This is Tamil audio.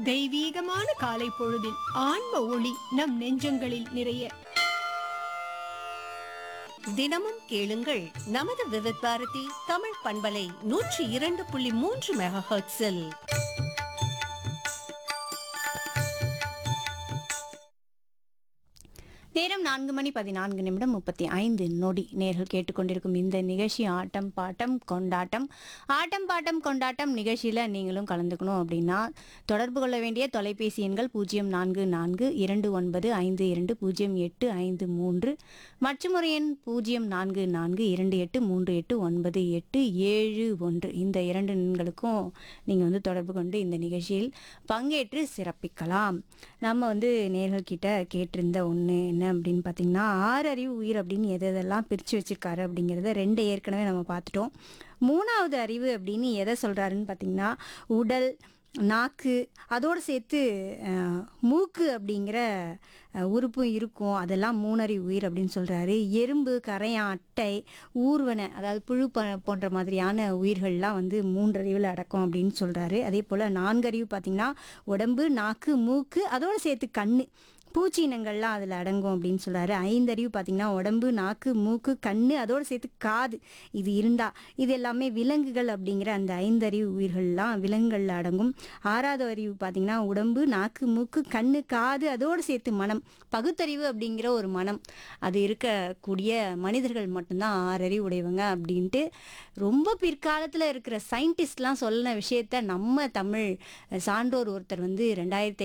தெய்வீகமான காலை பொழுதில் ஆன்ம ஒளி நம் நெஞ்சங்களில் நிறைய தினமும் கேளுங்கள் நமது விவித் பாரதி தமிழ் பண்பலை நூற்றி இரண்டு புள்ளி மூன்று மெகா ஹெர்ட்ஸில் நேரம் நான்கு மணி பதினான்கு நிமிடம் முப்பத்தி ஐந்து நொடி நேர்கள் கேட்டுக்கொண்டிருக்கும் இந்த நிகழ்ச்சி ஆட்டம் பாட்டம் கொண்டாட்டம் ஆட்டம் பாட்டம் கொண்டாட்டம் நிகழ்ச்சியில் நீங்களும் கலந்துக்கணும் அப்படின்னா தொடர்பு கொள்ள வேண்டிய தொலைபேசி எண்கள் பூஜ்ஜியம் நான்கு நான்கு இரண்டு ஒன்பது ஐந்து இரண்டு பூஜ்ஜியம் எட்டு ஐந்து மூன்று மற்றும் ஒரு எண் பூஜ்ஜியம் நான்கு நான்கு இரண்டு எட்டு மூன்று எட்டு ஒன்பது எட்டு ஏழு ஒன்று இந்த இரண்டு எண்களுக்கும் நீங்கள் வந்து தொடர்பு கொண்டு இந்த நிகழ்ச்சியில் பங்கேற்று சிறப்பிக்கலாம் நம்ம வந்து நேர்கள்கிட்ட கேட்டிருந்த ஒன்று என்ன அப்படின்னு பார்த்தீங்கன்னா ஆறறிவு உயிர் அப்படின்னு எது எதெல்லாம் பிரித்து வச்சிருக்காரு அப்படிங்கிறத ரெண்டு ஏற்கனவே நம்ம பார்த்துட்டோம் மூணாவது அறிவு அப்படின்னு எதை சொல்கிறாருன்னு பார்த்தீங்கன்னா உடல் நாக்கு அதோடு சேர்த்து அஹ், மூக்கு அப்படிங்கிற அஹ், உறுப்பும் இருக்கும் அதெல்லாம் மூணறிவு உயிர் அப்படின்னு சொல்கிறாரு எறும்பு கரையான் அட்டை ஊர்வன அதாவது புழு ப- போன்ற மாதிரியான உயிர்கள்லாம் வந்து மூன்றறிவில் அடக்கம் அப்படின்னு சொல்கிறாரு அதே போல் நான்கறிவு பார்த்திங்கன்னா உடம்பு நாக்கு மூக்கு அதோடு சேர்த்து கண்ணு பூச்சி இனங்கள்லாம் அதில் அடங்கும் அப்படின்னு சொல்கிறாரு ஐந்தறிவு பார்த்திங்கன்னா உடம்பு நாக்கு மூக்கு கண்ணு அதோடு சேர்த்து காது இது இருந்தா இது எல்லாமே விலங்குகள் அப்படிங்கிற அந்த ஐந்தறிவு உயிர்கள்லாம் விலங்குகளில் அடங்கும் ஆறாவது அறிவு பார்த்திங்கன்னா உடம்பு நாக்கு மூக்கு கண்ணு காது அதோடு சேர்த்து மனம் பகுத்தறிவு அப்படிங்கிற ஒரு மனம் அது இருக்கக்கூடிய மனிதர்கள் மட்டும்தான் ஆறறிவு உடையவங்க அப்படின்ட்டு ரொம்ப பிற்காலத்தில் இருக்கிற சயின்டிஸ்ட்லாம் சொன்ன விஷயத்த நம்ம தமிழ் சான்றோர் ஒருத்தர் வந்து ரெண்டாயிரத்தி